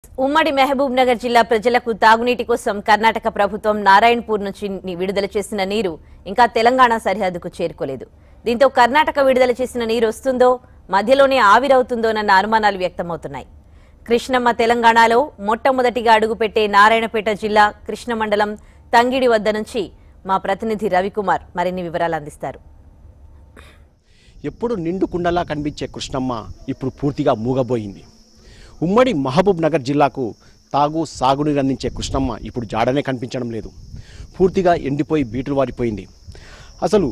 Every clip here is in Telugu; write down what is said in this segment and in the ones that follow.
ఉమ్మడి మహబూబ్ నగర్ జిల్లా ప్రజలకు తాగునీటి కోసం కర్ణాటక ప్రభుత్వం నారాయణపూర్ నుంచి ని- విడుదల చేసిన నీరు ఇంకా తెలంగాణ సరిహద్దుకు చేరుకోలేదు దీంతో కర్ణాటక విడుదల చేసిన నీరు వస్తుందో మధ్యలోనే ఆవిరవుతుందోనన్న అనుమానాలు వ్యక్తమవుతున్నాయి కృష్ణమ్మ తెలంగాణలో మొట్టమొదటిగా అడుగుపెట్టే నారాయణపేట జిల్లా కృష్ణ మండలం తంగిడి వద్ద నుంచి మా ప్రతినిధి రవికుమార్ మరిన్ని వివరాలు అందిస్తారు ఎప్పుడు నిండు కుండలా కనిపించే కృష్ణమ్మ ఇప్పుడు పూర్తిగా మూగబోయింది ఉమ్మడి మహబూబ్ నగర్ జిల్లాకు తాగు సాగునీరు అందించే కృష్ణమ్మ ఇప్పుడు జాడనే కనిపించడం లేదు పూర్తిగా ఎండిపోయి బీటులు వారిపోయింది అసలు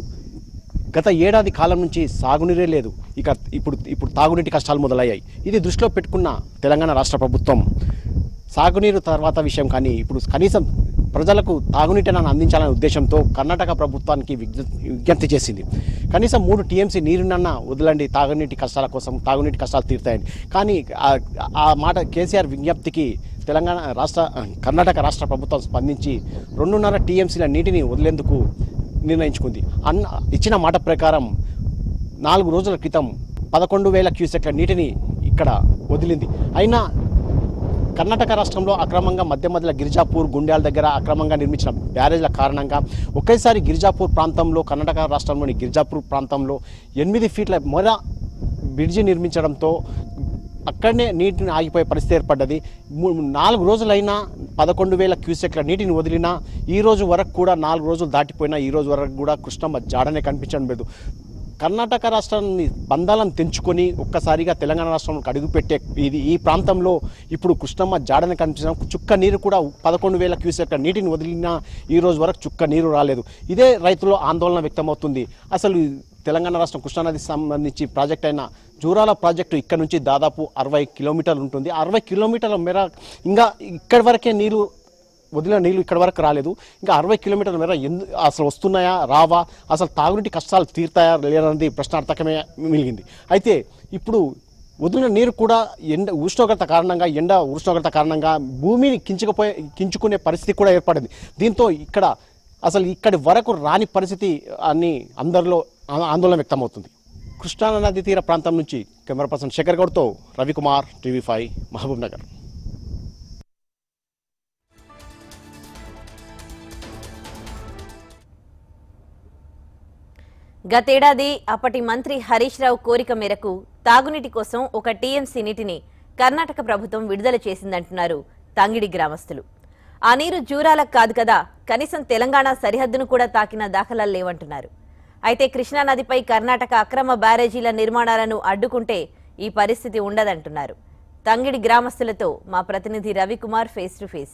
గత ఏడాది కాలం నుంచి సాగునీరే లేదు ఇక ఇప్పుడు ఇప్పుడు తాగునీటి కష్టాలు మొదలయ్యాయి ఇది దృష్టిలో పెట్టుకున్న తెలంగాణ రాష్ట్ర ప్రభుత్వం సాగునీరు తర్వాత విషయం కానీ ఇప్పుడు కనీసం ప్రజలకు తాగునీటిని అందించాలనే ఉద్దేశంతో కర్ణాటక ప్రభుత్వానికి విజ్ఞ విజ్ఞప్తి చేసింది కనీసం మూడు టీఎంసీ నీరునన్నా వదలండి తాగునీటి కష్టాల కోసం తాగునీటి కష్టాలు తీరుతాయని కానీ ఆ- ఆ మాట కేసీఆర్ విజ్ఞప్తికి తెలంగాణ రాష్ట్ర కర్ణాటక రాష్ట్ర ప్రభుత్వం స్పందించి రెండున్నర టీఎంసీల నీటిని వదిలేందుకు నిర్ణయించుకుంది అన్న ఇచ్చిన మాట ప్రకారం నాలుగు రోజుల క్రితం పదకొండు వేల క్యూసెక్ల నీటిని ఇక్కడ వదిలింది అయినా కర్ణాటక రాష్ట్రంలో అక్రమంగా మధ్య మధ్యలో గిరిజాపూర్ గుండ్యాల దగ్గర అక్రమంగా నిర్మించిన బ్యారేజ్ల కారణంగా ఒకేసారి గిరిజాపూర్ ప్రాంతంలో కర్ణాటక రాష్ట్రంలోని గిరిజాపూర్ ప్రాంతంలో ఎనిమిది ఫీట్ల మొర బ్రిడ్జి నిర్మించడంతో అక్కడనే నీటిని ఆగిపోయే పరిస్థితి ఏర్పడ్డది మూ- నాలుగు రోజులైనా పదకొండు వేల క్యూసెక్ల నీటిని వదిలినా ఈ రోజు వరకు కూడా నాలుగు రోజులు దాటిపోయినా ఈ రోజు వరకు కూడా కృష్ణమ్మ జాడనే కనిపించడం లేదు కర్ణాటక రాష్ట్రాన్ని బంధాలను తెంచుకొని ఒక్కసారిగా తెలంగాణ రాష్ట్రంలోకి అడుగుపెట్టే ఇది ఈ ప్రాంతంలో ఇప్పుడు కృష్ణమ్మ జాడని కనిపించడం చుక్క నీరు కూడా పదకొండు వేల క్యూసెక్ నీటిని వదిలినా ఈ రోజు వరకు చుక్క నీరు రాలేదు ఇదే రైతుల్లో ఆందోళన వ్యక్తమవుతుంది అసలు ఈ తెలంగాణ రాష్ట్రం కృష్ణానదికి సంబంధించి ప్రాజెక్ట్ అయిన జూరాల ప్రాజెక్టు ఇక్కడ నుంచి దాదాపు అరవై కిలోమీటర్లు ఉంటుంది అరవై కిలోమీటర్ల మేర ఇంకా ఇక్కడి వరకే నీరు వదిలిన నీళ్ళు ఇక్కడ వరకు రాలేదు ఇంకా అరవై కిలోమీటర్ల మేర ఎందు అసలు వస్తున్నాయా రావా అసలు తాగునీటి కష్టాలు తీరుతాయా లేదన్నది ప్రశ్నార్థకమే మిగిలింది అయితే ఇప్పుడు వదిలిన నీరు కూడా ఎండ ఉష్ణోగ్రత కారణంగా ఎండ ఉష్ణోగ్రత కారణంగా భూమిని కించుకుపోయే కించుకునే పరిస్థితి కూడా ఏర్పడింది దీంతో ఇక్కడ అసలు ఇక్కడి వరకు రాని పరిస్థితి అని అందరిలో ఆ- ఆందోళన వ్యక్తమవుతుంది కృష్ణా నది తీర ప్రాంతం నుంచి కెమెరా పర్సన్ శేఖర్ గౌడ్తో Ravikumar TV five Mahbubnagar గతేడాది అప్పటి మంత్రి హరీష్ రావు కోరిక మేరకు తాగునీటి కోసం ఒక టీఎంసీ నీటిని కర్ణాటక ప్రభుత్వం విడుదల చేసిందంటున్నారు తంగిడి గ్రామస్తులు ఆ నీరు జూరాలకు కాదు కదా కనీసం తెలంగాణ సరిహద్దును కూడా తాకిన దాఖలాలు లేవంటున్నారు అయితే కృష్ణానదిపై కర్ణాటక అక్రమ బ్యారేజీల నిర్మాణాలను అడ్డుకుంటే ఈ పరిస్థితి ఉండదంటున్నారు తంగిడి గ్రామస్తులతో మా ప్రతినిధి Ravikumar face to face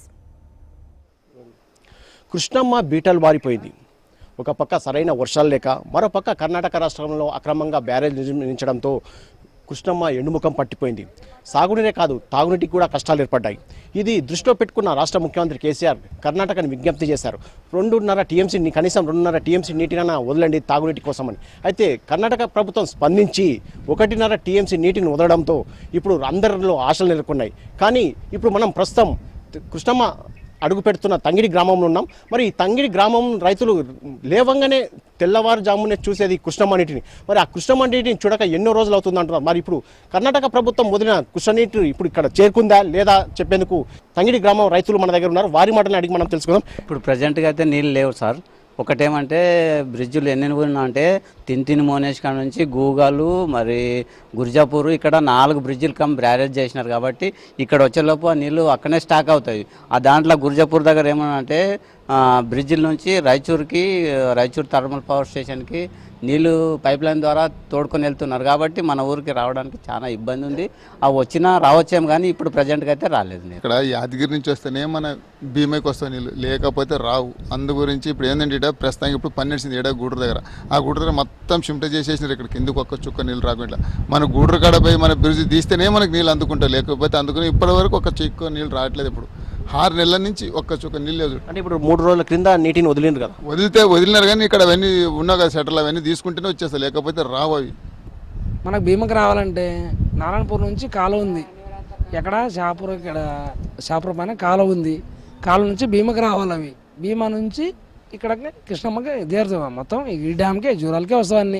Krishnamma బీటలు వారిపోయింది ఒక పక్క సరైన వర్షాలు లేక మరో పక్క కర్ణాటక రాష్ట్రంలో అక్రమంగా బ్యారేజ్ నిర్మించడంతో కృష్ణమ్మ ఎండుముఖం పట్టిపోయింది సాగునీరే కాదు తాగునీటికి కూడా కష్టాలు ఏర్పడ్డాయి ఇది దృష్టిలో పెట్టుకున్న రాష్ట్ర ముఖ్యమంత్రి కేసీఆర్ కర్ణాటకని విజ్ఞప్తి చేశారు రెండున్నర టీఎంసీ కనీసం రెండున్నర టీఎంసీ నీటినైనా వదలండి తాగునీటి కోసమని అయితే కర్ణాటక ప్రభుత్వం స్పందించి ఒకటిన్నర టీఎంసీ నీటిని వదలడంతో ఇప్పుడు అందరిలో ఆశలు నెలకొన్నాయి కానీ ఇప్పుడు మనం ప్రస్తుతం కృష్ణమ్మ అడుగు పెడుతున్న తంగిడి గ్రామంలో ఉన్నాం మరి ఈ తంగిడి గ్రామం రైతులు లేవంగానే తెల్లవారుజామునే చూసేది కృష్ణమ్మ నీటిని మరి ఆ కృష్ణమ్మ నీటిని చూడక ఎన్నో రోజులు అవుతుంది అంటున్నారు మరి ఇప్పుడు కర్ణాటక ప్రభుత్వం వదిలిన కృష్ణ నీటి ఇప్పుడు ఇక్కడ చేరుకుందా లేదా చెప్పేందుకు తంగిడి గ్రామం రైతులు మన దగ్గర ఉన్నారు వారి మాటని అడిగి మనం తెలుసుకుందాం ఇప్పుడు ప్రజెంట్గా అయితే నీళ్ళు లేవు సార్ ఒకటేమంటే బ్రిడ్జులు ఎన్ని ఉన్నా అంటే తింతిని మోనేష్ కాడ నుంచి గూగాలు మరి గుర్జాపూర్ ఇక్కడ నాలుగు బ్రిడ్జిలు కమ్ బ్యారేజ్ చేసినారు కాబట్టి ఇక్కడ వచ్చేలోపు ఆ నీళ్ళు అక్కడనే స్టాక్ అవుతాయి ఆ దాంట్లో గుర్జాపూర్ దగ్గర ఏమన్నా అంటే ఆ, బ్రిడ్జిల నుంచి రాయచూర్కి రాయచూర్ థర్మల్ పవర్ స్టేషన్కి నీళ్లు పైప్ లైన్ ద్వారా తోడుకొని వెళ్తున్నారు కాబట్టి మన ఊరికి రావడానికి చాలా ఇబ్బంది ఉంది ఆ వచ్చినా రావచ్చేమో కానీ ఇప్పుడు ప్రజెంట్గా అయితే రాలేదు నీరు ఇక్కడ యాదగిరి నుంచి వస్తేనే మన భీమైకి వస్తాయి నీళ్ళు లేకపోతే రావు అందు గురించి ఇప్పుడు ఏంటంటే ఈడ ప్రస్తుతానికి ఇప్పుడు పన్నెండు ఏడా గూడూరు దగ్గర ఆ గూడూరు దగ్గర మొత్తం చిమట చేసేసినారు ఇక్కడ కిందకు ఒక్క చుక్క నీళ్ళు రాకుండా మన గూడూరు కాడ పోయి మన బ్రిడ్జ్ తీస్తేనే మనకు నీళ్ళు అందుకుంటాయి లేకపోతే అందుకుని ఇప్పటి వరకు ఒక చిక్క నీళ్ళు రావట్లేదు ఇప్పుడు ఆరు నెలల నుంచి ఒక్క చుక్క నీళ్ళు లేదు అంటే ఇప్పుడు మూడు రోజుల క్రింద నీటిని వదిలింది కదా వదిలితే వదిలినారు కానీ ఇక్కడ అవన్నీ ఉన్నా కదా సెటర్లు అవన్నీ తీసుకుంటేనే వచ్చేస్తాయి లేకపోతే రావు అవి మనకు భీమకి రావాలంటే నారాయణపూర్ నుంచి కాలువ ఉంది ఎక్కడ షాపూర్ ఇక్కడ షాపూర్ పైన కాలువ ఉంది కాలువ నుంచి భీమకి రావాలి అవి భీమా నుంచి ఇక్కడ కృష్ణమ్మకి తీరుతాం మొత్తం ఈ డ్యామ్కి జూరాలకే వస్తాం అన్ని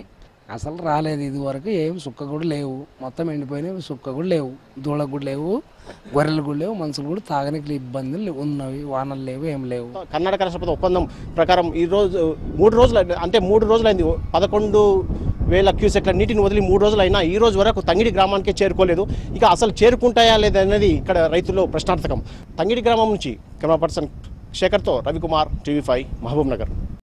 అసలు రాలేదు ఇది వరకు ఏం సుక్క కూడా లేవు మొత్తం ఎండిపోయినాయి సుక్క కూడా లేవు దూడకు కూడా లేవు గొర్రెలు కూడా లేవు మనుషులు కూడా తాగడానికి ఇబ్బందులు లేవు- ఉన్నవి వానలు లేవు ఏం లేవు కర్ణాటక రాష్ట్రపతి ఒప్పందం ప్రకారం ఈ రోజు మూడు రోజులు అంటే మూడు రోజులైంది పదకొండు వేల క్యూసెక్ల నీటిని వదిలి మూడు రోజులైనా ఈ రోజు వరకు తంగిడి గ్రామానికే చేరుకోలేదు ఇక అసలు చేరుకుంటాయా లేదనేది ఇక్కడ రైతుల్లో ప్రశ్నార్థకం తంగిడి గ్రామం నుంచి కెమెరా పర్సన్ శేఖర్తో రవికుమార్ టీవీ ఫైవ్ మహబూబ్ నగర్